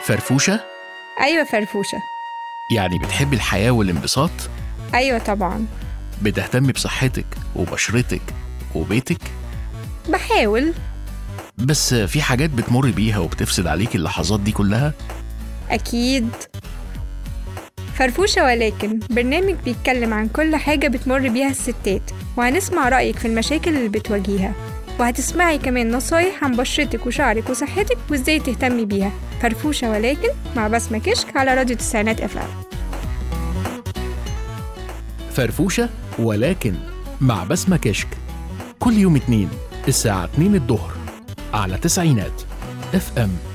فرفوشة أيوة فرفوشة يعني بتحبي الحياة والانبساط أيوة طبعا بتهتمي بصحتك وبشرتك وبيتك بحاول بس في حاجات بتمر بيها وبتفسد عليك اللحظات دي كلها أكيد فرفوشة ولكن برنامج بيتكلم عن كل حاجة بتمر بيها الستات وهنسمع رأيك في المشاكل اللي بتواجهها وهتسمعي كمان نصايح عن بشرتك وشعرك وصحتك وازاي تهتمي بيها فرفوشة ولكن مع بسمة كشك على راديو تسعينات اف ام فرفوشة ولكن مع بسمة كشك كل يوم اتنين الساعة 2 الظهر على تسعينات اف ام